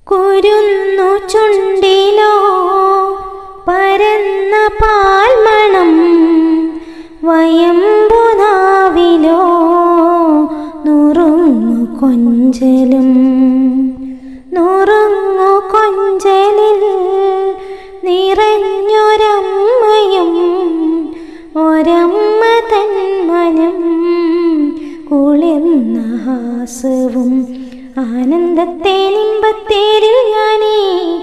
കുരുന്നു ചുണ്ടിലോ പരന്ന പാൽമണം വയമ്പുനാവിലോ നുറുങ്ങു കൊഞ്ചലും നുറുങ്ങു കൊഞ്ചലിൽ നിറഞ്ഞൊരമ്മയും ഒരമ്മ തൻ മനം കുളിർന്ന ഹാസവും ആനന്ദത്തേനിമ്പത്തേരിൽ ഞാനേ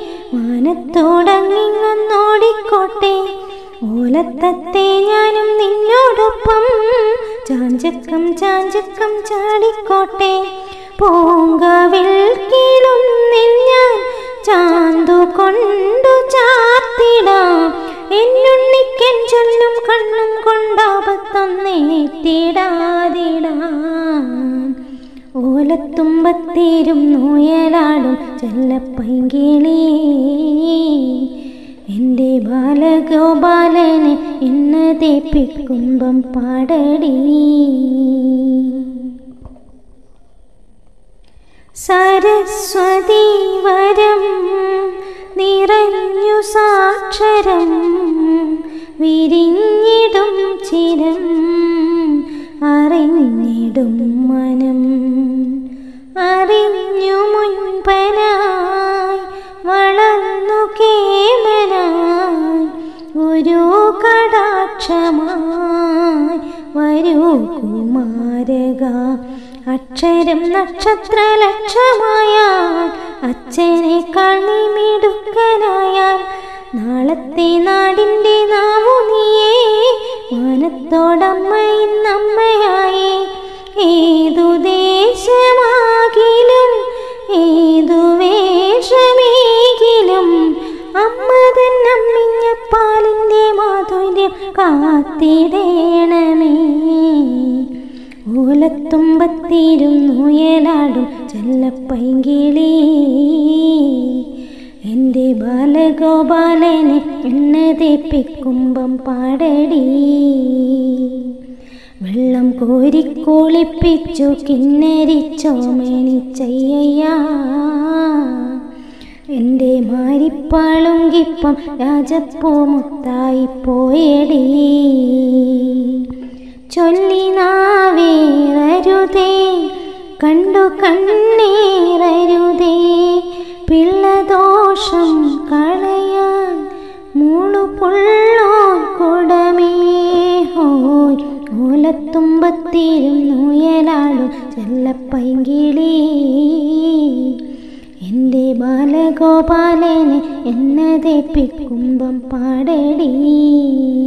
മാനത്തോടങ്ങിങ്ങൊന്നോടിക്കോട്ടെ ഓലത്തത്തെ ഞാനും നിന്നോടൊപ്പം ചാഞ്ചക്കം ചാഞ്ചക്കം ചാടിക്കോട്ടെ പൂങ്കവിൽ കീഴുന്നിൽ ഞാൻ ചാന്തു കൊണ്ടു ചാത്തിടാം എന്നുണ്ണിക്കൻ ചൊല്ലും കണ്ണും കൊണ്ടാപത്തൊന്നേറ്റിടാതിടാം ഓലത്തുമ്പത്തേരും നോയലാടും ചെല്ലപ്പൈങ്കിളി എൻ്റെ ബാലഗോപാലന് എന്ന തേപ്പിക്കുമ്പം പാടടി സരസ്വതി വരം നിറഞ്ഞു സാക്ഷരം വിരിഞ്ഞിടും ചിരം അറിഞ്ഞിടും മനം അറിഞ്ഞു മുൻപനായി വളർന്നു കേമനായി ഒരു കടാക്ഷമായി വരൂ കുമാരക അക്ഷരം നക്ഷത്ര ലക്ഷമായാൽ അച്ഛനെ കളിമിടുക്കനായാൽ നാളത്തെ നാടിൻ്റെ നാമു നീയേ മാനത്തോടമ്മ ഇന്നമ്മയായി ഏതു ദേശമാകിലും ഏതു വേഷമേകിലും അമ്മ തന്നമ്മിഞ്ഞ പാലിൻ്റെ മാധുര്യം കാത്തിടേണമേ ഓലത്തുമ്പത്തിരും നോയലാടും ചെല്ലപ്പൈങ്കിളി എൻ്റെ ബാലഗോപാലനെ എണ്ണ തേപ്പിക്കുമ്പം പാടടി വെള്ളം കോരിക്കോളിപ്പിച്ചു കിന്നരിച്ചോ മേനിച്ചയ്യ എൻ്റെ മാരിപ്പാളുങ്കിപ്പം രാജപ്പൂ മുത്തായി പോയടി ചൊല്ലി നാവേറരുതേ കണ്ടു കണ്ണീറരുതേ പിള്ളദോഷം കളയാൻ മൂളുപുള്ളോ കുടമേ ഹോയ് ഓലത്തുമ്പത്തിരും നോയലാടും ചെല്ലപ്പൈങ്കിളി എൻ്റെ ബാലഗോപാലനെ എന്നതേപ്പിക്കുമ്പം പാടടി